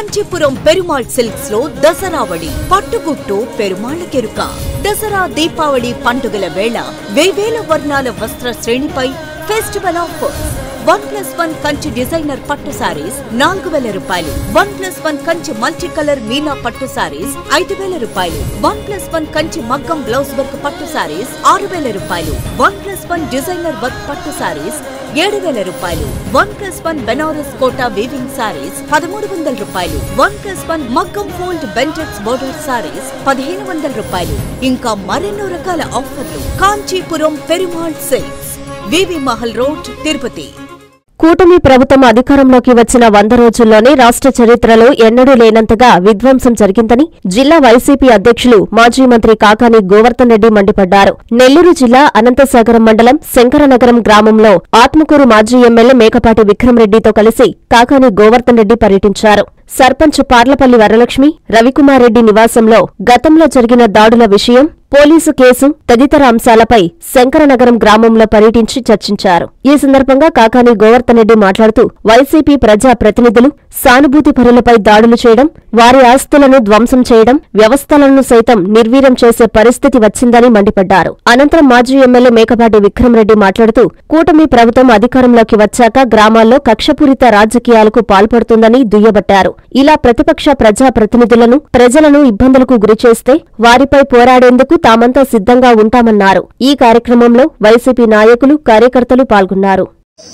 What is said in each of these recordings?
Kanchipuram Perumal silks లో దసరావళి పట్టుగుట్టు పెరుమాళ్ కెరుక దసరా దీపావళి పండుగల వేళ వేవేల వర్ణాల వస్త్ర శ్రేణిపై festival offers one plus one Kanchi designer పట్టు సారీస్ నాలుగు వేల రూపాయలు one plus one Kanchi multi colour Meena పట్టు సారీస్ ఐదు వేల రూపాయలు వన్ ప్లస్ వన్ కంచి మగ్గం బ్లౌజ్ వర్క్ పట్టు సారీస్ ఆరు వేల రూపాయలు one plus one designer work పట్టు సారీస్ ఏడు వేల రూపాయలు one plus one Banaras Kota weaving saris పదమూడు వందల రూపాయలు వన్ ప్లస్ వన్ మగ్గం ఫోల్డ్ బెంటెక్స్ బోర్డర్ సారీస్ పదిహేను వందల రూపాయలు ఇంకా మరెన్నో రకాల ఆఫర్లు Kanchipuram Perumal silks VV Mahal road Tirupati కూటమి ప్రభుత్వం అధికారంలోకి వచ్చిన వంద రోజుల్లోనే రాష్ట్ర చరిత్రలో ఎన్నడూ లేనంతగా విధ్వంసం జరిగిందని జిల్లా వైసీపీ అధ్యక్షులు మాజీ మంత్రి కాకాని గోవర్ధన్ రెడ్డి మండిపడ్డారు నెల్లూరు జిల్లా అనంతసాగరం మండలం శంకరనగరం గ్రామంలో ఆత్మకూరు మాజీ ఎమ్మెల్యే మేకపాటి విక్రమరెడ్డితో కలిసి కాకాని గోవర్ధన్ రెడ్డి పర్యటించారు సర్పంచ్ పార్లపల్లి వరలక్ష్మి రవికుమార్ రెడ్డి నివాసంలో గతంలో జరిగిన దాడుల విషయం పోలీసు కేసు తదితర అంశాలపై శంకరనగరం గ్రామంలో పర్యటించి చర్చించారు ఈ సందర్భంగా కాకాని గోవర్ధన్ రెడ్డి మాట్లాడుతూ వైసీపీ ప్రజా ప్రతినిధులు సానుభూతి పరులపై దాడులు చేయడం వారి ఆస్తులను ధ్వంసం చేయడం వ్యవస్థలను సైతం నిర్వీర్యం చేసే పరిస్థితి వచ్చిందని మండిపడ్డారు అనంతరం మాజీ ఎమ్మెల్యే మేకపాటి విక్రమరెడ్డి మాట్లాడుతూ కూటమి ప్రభుత్వం అధికారంలోకి వచ్చాక గ్రామాల్లో కక్షపూరిత రాజకీయాలకు పాల్పడుతుందని దుయ్యబట్టారు ఇలా ప్రతిపక్ష ప్రజా ప్రతినిధులను ప్రజలను ఇబ్బందులకు గురిచేస్తే వారిపై పోరాడేందుకు తామంతా సిద్ధంగా ఉంటామన్నారు ఈ కార్యక్రమంలో వైసీపీ నాయకులు కార్యకర్తలు పాల్గొన్నారు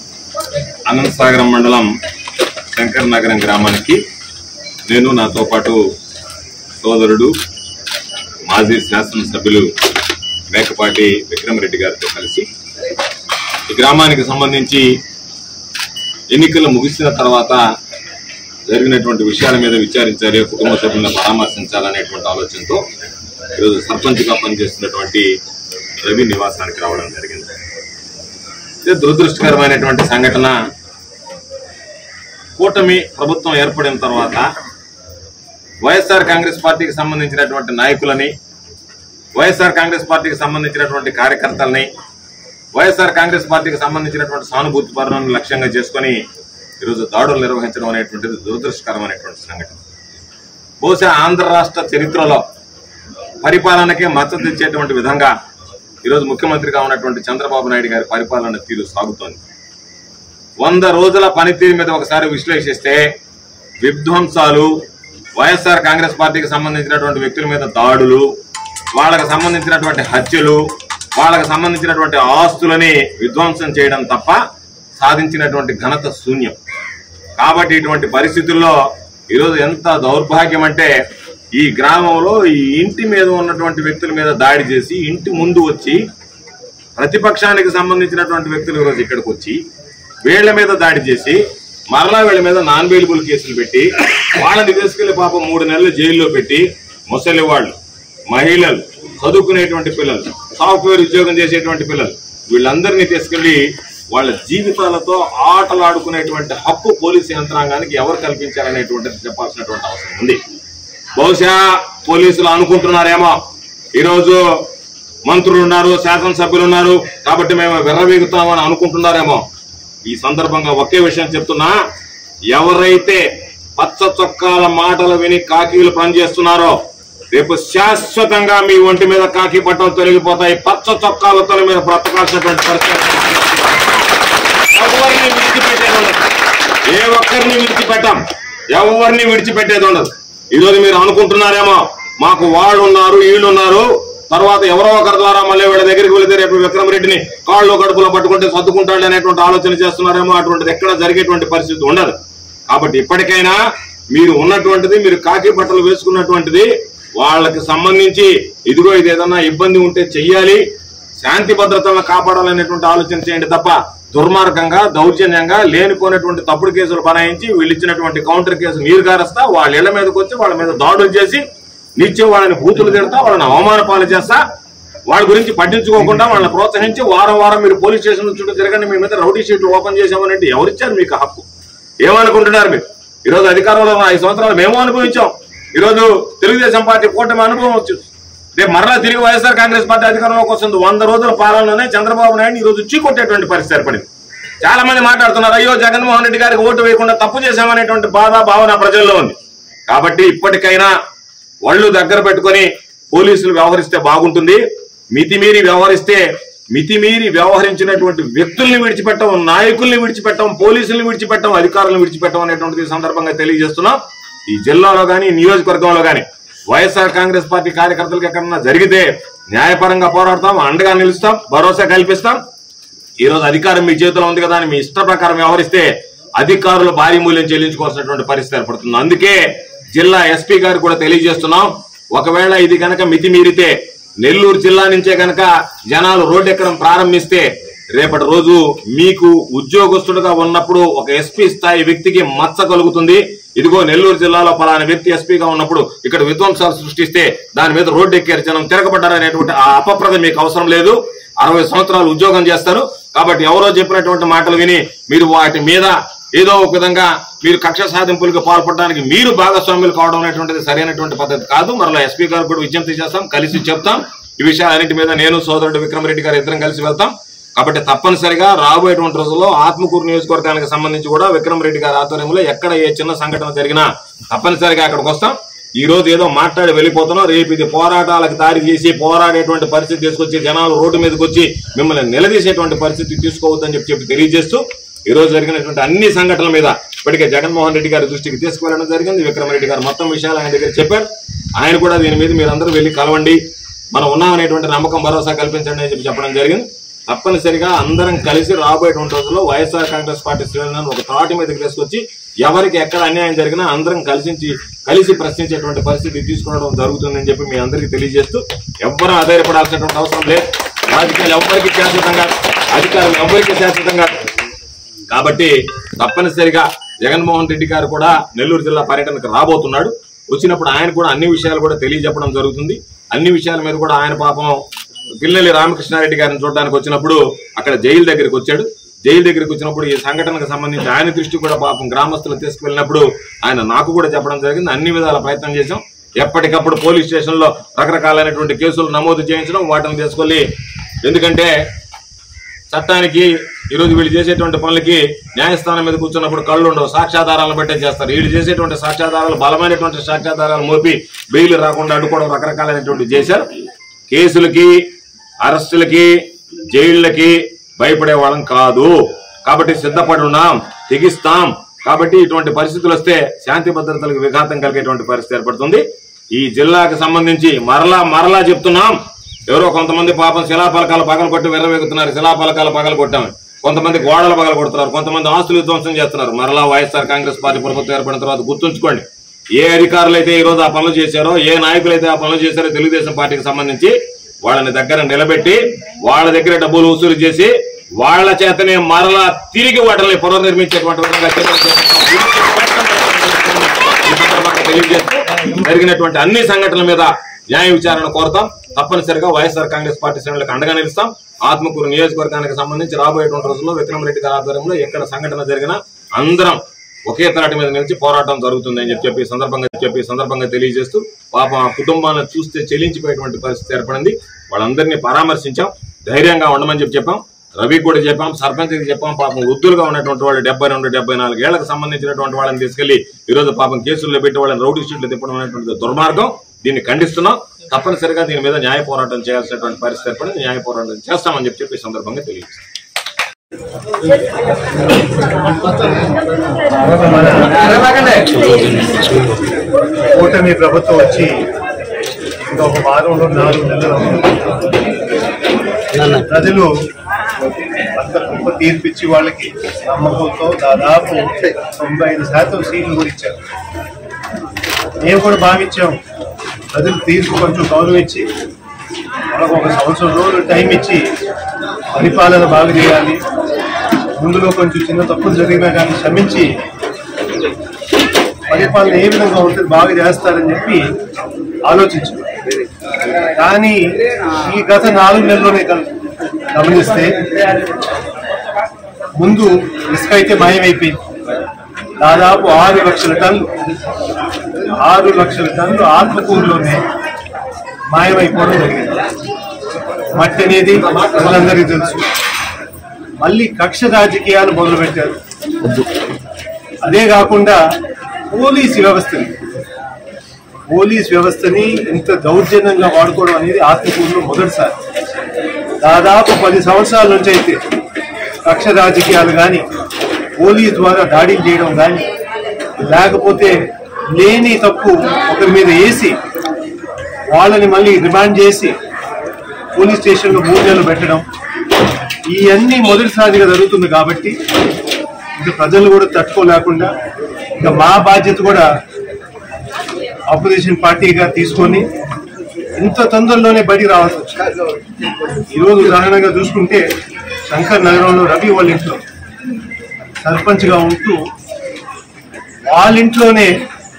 అనంతసాగరం మండలం శంకర్ నగరం గ్రామానికి నేను నాతో పాటు సోదరుడు మాజీ శాసనసభ్యులు మేకపాటి విక్రమరెడ్డి గారితో కలిసి ఈ గ్రామానికి సంబంధించి ఎన్నికలు ముగిసిన తర్వాత జరిగినటువంటి విషయాల మీద విచారించాలి కుటుంబ సభ్యులను పరామర్శించాలనేటువంటి ఆలోచనతో ఈరోజు సర్పంచ్గా పనిచేస్తున్నటువంటి రవి నివాసానికి రావడం జరిగింది ఇది దురదృష్టకరమైనటువంటి సంఘటన కూటమి ప్రభుత్వం ఏర్పడిన తర్వాత వైఎస్ఆర్ కాంగ్రెస్ పార్టీకి సంబంధించినటువంటి నాయకులని వైఎస్ఆర్ కాంగ్రెస్ పార్టీకి సంబంధించినటువంటి కార్యకర్తలని వైఎస్ఆర్ కాంగ్రెస్ పార్టీకి సంబంధించినటువంటి సానుభూతి పరులను లక్ష్యంగా చేసుకొని ఈరోజు దాడులు నిర్వహించడం అనేటువంటిది దురదృష్టకరమైనటువంటి సంఘటన బహుశా ఆంధ్ర రాష్ట్ర చరిత్రలో పరిపాలనకే మద్దతు ఇచ్చేటువంటి విధంగా ఈరోజు ముఖ్యమంత్రిగా ఉన్నటువంటి చంద్రబాబు నాయుడు గారి పరిపాలన తీరు సాగుతోంది వంద రోజుల పనితీరు మీద ఒకసారి విశ్లేషిస్తే విధ్వంసాలు వైఎస్ఆర్ కాంగ్రెస్ పార్టీకి సంబంధించినటువంటి వ్యక్తుల మీద దాడులు వాళ్ళకి సంబంధించినటువంటి హత్యలు వాళ్ళకి సంబంధించినటువంటి ఆస్తులని విధ్వంసం చేయడం తప్ప సాధించినటువంటి ఘనత శూన్యం కాబట్టి ఇటువంటి పరిస్థితుల్లో ఈరోజు ఎంత దౌర్భాగ్యం అంటే ఈ గ్రామంలో ఈ ఇంటి మీద ఉన్నటువంటి వ్యక్తుల మీద దాడి చేసి ఇంటి ముందు వచ్చి ప్రతిపక్షానికి సంబంధించినటువంటి వ్యక్తులు ఈరోజు ఇక్కడికి వచ్చి వీళ్ల మీద దాడి చేసి మరలా వీళ్ళ మీద నాన్ బెయిలబుల్ కేసులు పెట్టి వాళ్ళని తీసుకెళ్లి పాపం మూడు నెలలు జైల్లో పెట్టి ముసలి వాళ్ళు మహిళలు చదువుకునేటువంటి పిల్లలు సాఫ్ట్వేర్ ఉద్యోగం చేసేటువంటి పిల్లలు వీళ్ళందరినీ తీసుకెళ్లి వాళ్ళ జీవితాలతో ఆటలాడుకునేటువంటి హక్కు పోలీసు యంత్రాంగానికి ఎవరు కల్పించారనేటువంటిది చెప్పాల్సినటువంటి అవసరం ఉంది బహుశా పోలీసులు అనుకుంటున్నారేమో ఈరోజు మంత్రులు ఉన్నారు శాసనసభ్యులు ఉన్నారు కాబట్టి మేము విర్రవీగుతామని అనుకుంటున్నారేమో ఈ సందర్భంగా ఒకే విషయం చెప్తున్నా ఎవరైతే పచ్చ చొక్కాల మాటలు విని కాకీలు పనిచేస్తున్నారో రేపు శాశ్వతంగా మీ ఒంటి మీద కాకి పట్టలు తొలగిపోతాయి పచ్చ చొక్కాలతో మీరు బ్రతకాల్సినటువంటి పరిస్థితి ఎవరిని విడిచిపెట్టేది ఉండదు ఏ ఒక్కరిని విడిచిపెట్టాం ఎవరిని విడిచిపెట్టేది ఉండదు ఈరోజు మీరు అనుకుంటున్నారేమో మాకు వాళ్ళు ఉన్నారు వీళ్ళు ఉన్నారు తర్వాత ఎవరో ఒకరి ద్వారా మళ్ళీ వీళ్ళ దగ్గరికి వెళితే రేపు విక్రమరెడ్డిని కాళ్ళు కడుపులో పట్టుకుంటే సర్దుకుంటాడు అనేటువంటి ఆలోచన చేస్తున్నారేమో అటువంటిది ఎక్కడ జరిగేటువంటి పరిస్థితి ఉండదు కాబట్టి ఇప్పటికైనా మీరు ఉన్నటువంటిది మీరు కాకి బట్టలు వేసుకున్నటువంటిది వాళ్ళకి సంబంధించి ఇదిగో ఇది ఏదన్నా ఇబ్బంది ఉంటే చెయ్యాలి శాంతి భద్రతలను కాపాడాలనేటువంటి ఆలోచన చేయండి తప్ప దుర్మార్గంగా దౌర్జన్యంగా లేనిపోయినటువంటి తప్పుడు కేసులు బనాయించి వీళ్ళు ఇచ్చినటువంటి కౌంటర్ కేసు నీరు గారస్తా వాళ్ళ ఇళ్ల మీదకి వచ్చి వాళ్ళ మీద దాడులు చేసి నిత్యం వాళ్ళని బూతులు తిడతా వాళ్ళని అవమాన పాలు చేస్తా వాళ్ళ గురించి పట్టించుకోకుండా వాళ్ళని ప్రోత్సహించి వారం వారం మీరు పోలీస్ స్టేషన్ చుట్టూ తిరగండి మీ మీద రౌడీ షీట్లు ఓపెన్ చేశామనంటే ఎవరిచ్చారు మీకు ఆ హక్కు ఏమనుకుంటున్నారు మీరు ఈరోజు అధికారంలో ఉన్న ఐదు సంవత్సరాలు మేము అనుభవించాం ఈరోజు తెలుగుదేశం పార్టీ కూటమి అనుభవం వచ్చింది రేపు మరలా తిరిగి వైఎస్ఆర్ కాంగ్రెస్ పార్టీ అధికారంలోకి వస్తుంది వంద రోజుల పాలనలోనే చంద్రబాబు నాయుడు ఈ రోజు చీకొట్టేటువంటి పరిస్థితి ఏర్పడింది చాలా మంది మాట్లాడుతున్నారు అయ్యో జగన్మోహన్ రెడ్డి గారికి ఓటు వేయకుండా తప్పు చేశామనేటువంటి బాధ భావన ప్రజల్లో ఉంది కాబట్టి ఇప్పటికైనా ఒళ్ళు దగ్గర పెట్టుకొని పోలీసులు వ్యవహరిస్తే బాగుంటుంది మితిమీరి వ్యవహరిస్తే మితిమీరి వ్యవహరించినటువంటి వ్యక్తుల్ని విడిచిపెట్టం నాయకుల్ని విడిచిపెట్టం పోలీసుల్ని విడిచిపెట్టం అధికారులను విడిచిపెట్టం అనేటువంటిది ఈ సందర్భంగా తెలియజేస్తున్నాం ఈ జిల్లాలో గాని ఈ నియోజకవర్గంలో గాని వైఎస్ఆర్ కాంగ్రెస్ పార్టీ కార్యకర్తలకు ఎక్కడన్నా జరిగితే న్యాయపరంగా పోరాడతాం అండగా నిలుస్తాం భరోసా కల్పిస్తాం ఈ రోజు అధికారం మీ చేతిలో ఉంది కదా అని మీ ఇష్ట ప్రకారం వ్యవహరిస్తే అధికారులు భారీ మూల్యం చెల్లించుకోవాల్సినటువంటి పరిస్థితి ఏర్పడుతుంది అందుకే జిల్లా ఎస్పీ గారు కూడా తెలియజేస్తున్నాం ఒకవేళ ఇది గనక మితిమీరితే నెల్లూరు జిల్లా నుంచే గనక జనాలు రోడ్డు ఎక్కడం ప్రారంభిస్తే రేపటి రోజు మీకు ఉద్యోగస్తుడుగా ఉన్నప్పుడు ఒక ఎస్పీ స్థాయి వ్యక్తికి మచ్చ కలుగుతుంది ఇదిగో నెల్లూరు జిల్లాలో పలానా వ్యక్తి ఎస్పీగా ఉన్నప్పుడు ఇక్కడ విధ్వంసాలు సృష్టిస్తే దాని మీద రోడ్డు ఎక్కారు జనం తిరగబడ్డారనేటువంటి ఆ అపప్రద మీకు అవసరం లేదు అరవై సంవత్సరాలు ఉద్యోగం చేస్తారు కాబట్టి ఎవరో చెప్పినటువంటి మాటలు విని మీరు వాటి మీద ఏదో ఒక విధంగా మీరు కక్ష సాధింపులకు పాల్పడడానికి మీరు భాగస్వాములు కావడం అనేటువంటిది సరైనటువంటి పద్ధతి కాదు మరలా ఎస్పీ గారు కూడా విజ్ఞప్తి చేస్తాం కలిసి చెప్తాం ఈ విషయాలన్నింటి మీద నేను సోదరుడు విక్రమరెడ్డి గారు ఇద్దరం కలిసి వెళ్తాం కాబట్టి తప్పనిసరిగా రాబోయేటువంటి రోజుల్లో ఆత్మకూరు నియోజకవర్గానికి సంబంధించి కూడా విక్రమరెడ్డి గారి ఆధ్వర్యంలో ఎక్కడ ఏ చిన్న సంఘటన జరిగినా తప్పనిసరిగా అక్కడికి వస్తాం ఈ రోజు ఏదో మాట్లాడి వెళ్ళిపోతున్నాం రేపు ఇది పోరాటాలకు దారి చేసి పోరాడేటువంటి పరిస్థితి తీసుకొచ్చి జనాలు రోడ్డు మీదకి వచ్చి మిమ్మల్ని నిలదీసేటువంటి పరిస్థితి తీసుకోవద్దని చెప్పి చెప్పి తెలియజేస్తూ ఈ రోజు జరిగినటువంటి అన్ని సంఘటనల మీద ఇప్పటికే జగన్మోహన్ రెడ్డి గారి దృష్టికి తీసుకువెళ్ళడం జరిగింది విక్రమరెడ్డి గారు మొత్తం విషయాలు ఆయన దగ్గర చెప్పారు ఆయన కూడా దీని మీద మీరందరూ వెళ్లి కలవండి మనం ఉన్నామనేటువంటి నమ్మకం భరోసా కల్పించండి అని చెప్పి చెప్పడం జరిగింది తప్పనిసరిగా అందరం కలిసి రాబోయేటువంటి రోజుల్లో వైఎస్ఆర్ కాంగ్రెస్ పార్టీ శ్రేణులను ఒక త్రాటి మీదకి తీసుకొచ్చి ఎవరికి ఎక్కడ అన్యాయం జరిగినా అందరం కలిసి కలిసి ప్రశ్నించేటువంటి పరిస్థితి తీసుకురావడం జరుగుతుందని చెప్పి మీ అందరికీ తెలియజేస్తూ ఎవ్వరూ ఆధారపడాల్సినటువంటి అవసరం లేదు రాజకీయాలు ఎవ్వరికి శాశ్వతంగా అధికారులు ఎవ్వరికి శాశ్వతంగా కాబట్టి తప్పనిసరిగా జగన్మోహన్ రెడ్డి గారు కూడా నెల్లూరు జిల్లా పర్యటనకు రాబోతున్నాడు వచ్చినప్పుడు ఆయన కూడా అన్ని విషయాలు కూడా తెలియజెప్పడం జరుగుతుంది అన్ని విషయాల మీద కూడా ఆయన పాపం పిల్లలి రామకృష్ణారెడ్డి గారిని చూడడానికి వచ్చినప్పుడు అక్కడ జైలు దగ్గరికి వచ్చాడు జైలు దగ్గరికి వచ్చినప్పుడు ఈ సంఘటనకు సంబంధించి ఆయన దృష్టి కూడా పాపం గ్రామస్తులు తీసుకువెళ్ళినప్పుడు ఆయన నాకు కూడా చెప్పడం జరిగింది అన్ని విధాల ప్రయత్నం చేశాం ఎప్పటికప్పుడు పోలీస్ స్టేషన్ లో రకరకాలైనటువంటి కేసులు నమోదు చేయించడం వాటిని తీసుకెళ్లి ఎందుకంటే చట్టానికి ఈరోజు వీళ్ళు చేసేటువంటి పనులకి న్యాయస్థానం మీద కూర్చున్నప్పుడు కళ్ళు ఉండవు సాక్ష్యాధారాలను బట్టే చేస్తారు వీళ్ళు చేసేటువంటి సాక్ష్యాధారాలు బలమైనటువంటి సాక్ష్యాధారాలు మోపి బెయిల్ రాకుండా అడ్డుకోవడం రకరకాలైనటువంటి చేశారు కేసులకి అరెస్టులకి జైళ్ళకి భయపడే వాళ్ళం కాదు కాబట్టి సిద్ధపడి ఉన్నాం తెగిస్తాం కాబట్టి ఇటువంటి పరిస్థితులు వస్తే శాంతి భద్రతలకు విఘాతం కలిగేటువంటి పరిస్థితి ఏర్పడుతుంది ఈ జిల్లాకు సంబంధించి మరలా మరలా చెప్తున్నాం ఎవరో కొంతమంది పాపం శిలాఫలకాలు పగలు కొట్టి విర్రవేగుతున్నారు శిలాఫలకాలు పగలు కొట్టామని కొంతమంది గోడలు పగలు కొడుతున్నారు కొంతమంది ఆస్తులు విధ్వంసం చేస్తున్నారు మరలా వైఎస్ఆర్ కాంగ్రెస్ పార్టీ ప్రభుత్వం ఏర్పడిన తర్వాత గుర్తుంచుకోండి ఏ అధికారులు అయితే ఈ రోజు ఆ పనులు చేశారో ఏ నాయకులు అయితే ఆ పనులు చేశారో తెలుగుదేశం పార్టీకి సంబంధించి వాళ్ళని దగ్గర నిలబెట్టి వాళ్ళ దగ్గర డబ్బులు వసూలు చేసి వాళ్ళ చేతనే మరలా తిరిగి వాటిని పునర్నిర్మించేటువంటి విధంగా చర్యలు చేపడతాం. ఈ సందర్భంగా తెలియజేస్తూ జరిగినటువంటి అన్ని సంఘటనల మీద న్యాయ విచారణ కోరతాం తప్పనిసరిగా వైఎస్ఆర్ కాంగ్రెస్ పార్టీ శ్రేణులకు అండగా నిలుస్తాం ఆత్మకూరు నియోజకవర్గానికి సంబంధించి రాబోయేటువంటి రోజుల్లో విక్రమరెడ్డి గారి ఆధ్వర్యంలో ఎక్కడ సంఘటన జరిగినా అందరం ఒకే తాటి మీద నిలిచి పోరాటం జరుగుతుంది అని చెప్పి చెప్పి ఈ సందర్భంగా చెప్పి ఈ సందర్భంగా తెలియజేస్తూ పాపం ఆ కుటుంబాలను చూస్తే చెల్లించిపోయేటువంటి పరిస్థితి ఏర్పడింది వాళ్ళందరినీ పరామర్శించాం ధైర్యంగా ఉండమని చెప్పి చెప్పాం రవి కూడా చెప్పాం సర్పంచ్కి చెప్పాం పాపం వృద్ధులుగా ఉన్నటువంటి వాళ్ళు డెబ్బై రెండు డెబ్బై నాలుగు ఏళ్లకు సంబంధించినటువంటి వాళ్ళని తీసుకెళ్లి ఈ రోజు పాపం కేసుల్లో పెట్టి వాళ్ళని రౌడీ షీట్లు తిప్పడం అనేటువంటి దుర్మార్గం దీన్ని ఖండిస్తున్నాం తప్పనిసరిగా దీని మీద న్యాయ పోరాటం చేయాల్సినటువంటి పరిస్థితి ఏర్పడింది న్యాయ పోరాటం చేస్తామని చెప్పి చెప్పి ఈ సందర్భంగా తెలియజేస్తాం కూటమి ప్రభుత్వం వచ్చి ఇంకా ఒక వారంలో నాలుగు నెలలు అవుతుంది. ప్రజలు అంత గొప్ప తీర్పిచ్చి వాళ్ళకి నమ్మకంతో దాదాపు తొంభై ఐదు శాతం సీట్లు కూడా ఇచ్చారు మేము కూడా భావించాం ప్రజలు తీర్పు కొంచెం గౌరవించి వాళ్ళకు ఒక సంవత్సరం రోజులు టైం ఇచ్చి పరిపాలన బాగా చేయాలి ముందులో కొంచెం చిన్న తప్పులు జరిగినా కానీ క్షమించి పరిపాలన ఏ విధంగా ఉంటుంది బాగా చేస్తారని చెప్పి ఆలోచించారు కానీ ఈ గత నాలుగు నెలల్లోనే గమ- గమనిస్తే ముందు ఇసుక అయితే మాయమైపోయింది దాదాపు ఆరు లక్షల టన్ను ఆరు లక్షల టన్నులు ఆత్మకూరులోనే మాయమైపోవడం జరిగింది మట్టి అనేది ప్రజలందరికీ తెలుసు మళ్ళీ కక్ష రాజకీయాలు మొదలుపెట్టారు అదే కాకుండా పోలీసు వ్యవస్థని పోలీస్ వ్యవస్థని ఇంత దౌర్జన్యంగా వాడుకోవడం అనేది ఆత్మకూరులో మొదటిసారి దాదాపు పది సంవత్సరాల నుంచి అయితే కక్ష రాజకీయాలు కానీ పోలీస్ ద్వారా దాడులు చేయడం కానీ లేకపోతే లేని తప్పు ఒకరి మీద వేసి వాళ్ళని మళ్ళీ రిమాండ్ చేసి పోలీస్ స్టేషన్లో మూడు నెలలు పెట్టడం ఇవన్నీ మొదటిసారిగా జరుగుతుంది కాబట్టి ఇంకా ప్రజలు కూడా తట్టుకోలేకుండా ఇంకా మా బాధ్యత కూడా ఆపోజిషన్ పార్టీగా తీసుకొని ఇంత తొందరలోనే బడి రావాల్సి వచ్చింది ఈరోజు ఉదాహరణగా చూసుకుంటే శంకర్ నగరంలో రవి వాళ్ళ ఇంట్లో సర్పంచ్గా ఉంటూ వాళ్ళ ఇంట్లోనే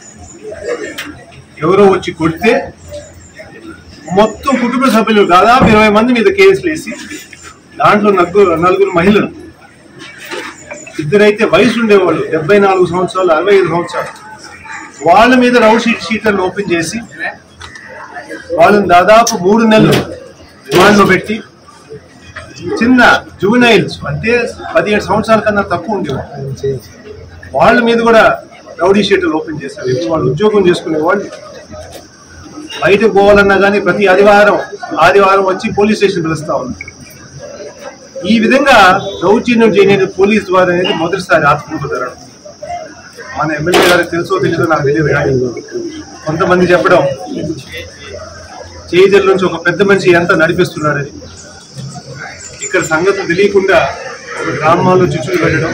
ఎవరో వచ్చి కొడితే మొత్తం కుటుంబ సభ్యులు దాదాపు ఇరవై మంది మీద కేసులు వేసి దాంట్లో నలుగురు నలుగురు మహిళలు ఇద్దరైతే వయసు ఉండేవాళ్ళు డెబ్బై నాలుగు సంవత్సరాలు అరవై ఐదు సంవత్సరాలు వాళ్ళ మీద రౌడ్ షీట్ షీటర్లు ఓపెన్ చేసి వాళ్ళని దాదాపు మూడు నెలలు రిమాండ్లో పెట్టి చిన్న జూనైల్స్ అంటే పదిహేడు సంవత్సరాల కన్నా తక్కువ ఉండేవాళ్ళు వాళ్ళ మీద కూడా రౌడీ షీటర్లు ఓపెన్ చేశారు ఇప్పుడు వాళ్ళు ఉద్యోగం చేసుకునే వాళ్ళు బయటకు పోవాలన్నా కానీ ప్రతి ఆదివారం ఆదివారం వచ్చి పోలీస్ స్టేషన్ పిలుస్తా ఉన్నారు ఈ విధంగా దౌర్జన్యం చేయని పోలీస్ ద్వారా అనేది మొదటిసారి ఆత్మహత్య జరగడం మన ఎమ్మెల్యే గారికి తెలుసో తెలియదో నాకు తెలియదు కానీ కొంతమంది చెప్పడం చేజల్ నుంచి ఒక పెద్ద మనిషి ఎంత నడిపిస్తున్నాడని ఇక్కడ సంగతులు తెలియకుండా ఒక గ్రామాల్లో చుచ్చులు పెట్టడం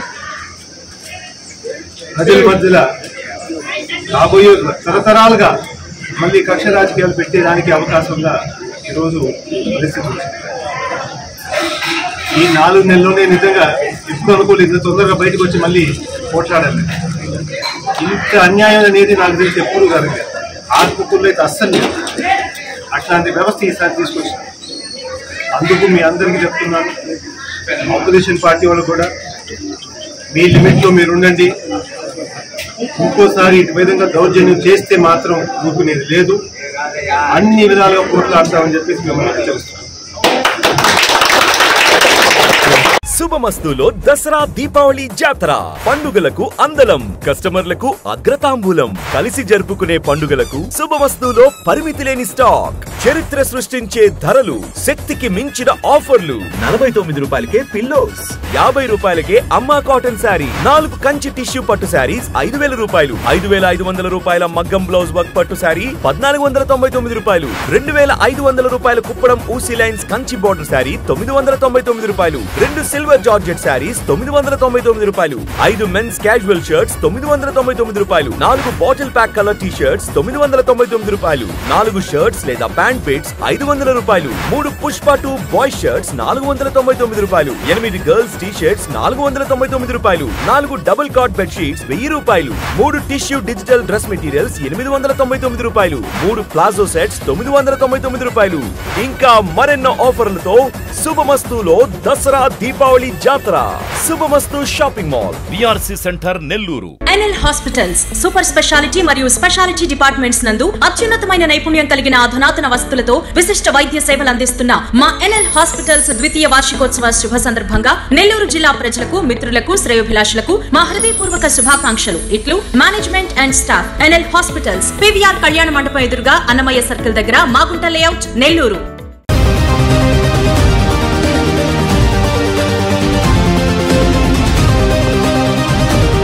ప్రజల మధ్యలో రాబోయే తరతరాలుగా మళ్ళీ కక్ష రాజకీయాలు పెట్టేదానికి అవకాశంగా ఈరోజు పరిస్థితి వచ్చింది ఈ నాలుగు నెలల్లోనే నిజంగా ఎప్పుడు అనుకోలేదు ఇంత తొందరగా బయటకు వచ్చి మళ్ళీ పోట్లాడాలి ఇంత అన్యాయం అనేది నాకు తెలిసి ఎప్పుడు జరగలేదు ఆత్మకూరులో అయితే అస్సలు లేదు అట్లాంటి వ్యవస్థ ఈసారి తీసుకొచ్చింది అందుకు మీ అందరికీ చెప్తున్నాను ఆపోజిషన్ పార్టీ వాళ్ళు కూడా మీ లిమిట్లో మీరు ఉండండి ఇంకోసారి ఇటు విధంగా దౌర్జన్యం చేస్తే మాత్రం ఊరుకునేది లేదు అన్ని విధాలుగా పోట్లాడతామని చెప్పేసి మిమ్మల్ని తెలుస్తున్నాను శుభమస్తులో దసరా దీపావళి జాతర పండుగలకు అందలం కస్టమర్లకు అగ్రతాంబూలం కలిసి జరుపుకునే పండుగలకు శుభమస్తులో పరిమితి లేని స్టాక్ చరిత్ర సృష్టించే ధరలు శక్తికి మించిన ఆఫర్లు నలభై తొమ్మిది రూపాయలకే పిల్లోస్ యాభై రూపాయలకే అమ్మా కాటన్ శారీ నాలుగు కంచి టిష్యూ పట్టు శారీస్ ఐదు వేల రూపాయలు ఐదు వేల ఐదు వందల రూపాయల మగ్గం బ్లౌజ్ వర్క్ పట్టు శారీ పద్నాలుగు వందల తొంభై తొమ్మిది రూపాయలు రెండు వేల ఐదు వందల రూపాయల కుప్పడం ఊసీ లైన్స్ కంచి బోర్డర్ శారీ తొమ్మిది వందల తొంభై తొమ్మిది రూపాయలు రెండు సిల్వర్ జార్జెట్ శారీస్ తొమ్మిది వందల తొంభై తొమ్మిది రూపాయలు ఐదు మెన్స్ క్యాజువల్ షర్ట్స్ తొమ్మిది వందల తొంభై తొమ్మిది రూపాయలు నాలుగు bottle pack colour T shirts తొమ్మిది వందల తొంభై తొమ్మిది రూపాయలు నాలుగు షర్ట్స్ లేదా ప్యాంట్ పిట్స్ ఐదు వందల రూపాయలు మూడు పుష్ప టూ బాయ్ షర్ట్స్ నాలుగు వందల తొంభై తొమ్మిది రూపాయలు ఎనిమిది గర్ల్స్ టీ షర్ట్స్ నాలుగు వందల తొంభై తొమ్మిది రూపాయలు నాలుగు డబుల్ కాట్ బెడ్ షీట్స్ వెయ్యి రూపాయలు మూడు టిష్యూ డిజిటల్ డ్రెస్ మెటీరియల్స్ ఎనిమిది వందల తొంభై తొమ్మిది రూపాయలు మూడు ప్లాజో సెట్స్ తొమ్మిది వందల తొంభై తొమ్మిది రూపాయలు ఇంకా మరెన్నో ఆఫర్లతో శుభమస్తులో దసరా దీపావళి జాతర శుభమస్తు shopping mall BRC centre Nellore NL hospitals super speciality మరియు స్పెషాలిటీ డిపార్ట్మెంట్స్ నందు అత్యున్నతమైన నైపుణ్యం కలిగిన అధునాతన వస్తువులతో విశిష్ట వైద్య సేవలు అందిస్తున్న మా ఎన్ఎల్ హాస్పిటల్స్ ద్వితీయ వార్షికోత్సవ శుభ సందర్భంగా నెల్లూరు జిల్లా ప్రజలకు మిత్రులకు శ్రేయోభిలాషులకు మా హృదయపూర్వక శుభాకాంక్షలు ఇట్లు management and staff NL hospitals PVR Kalyana Mandapam ఎదురుగా అన్నమయ్య సర్కిల్ దగ్గర మాగుంట లేఅవుట్ నెల్లూరు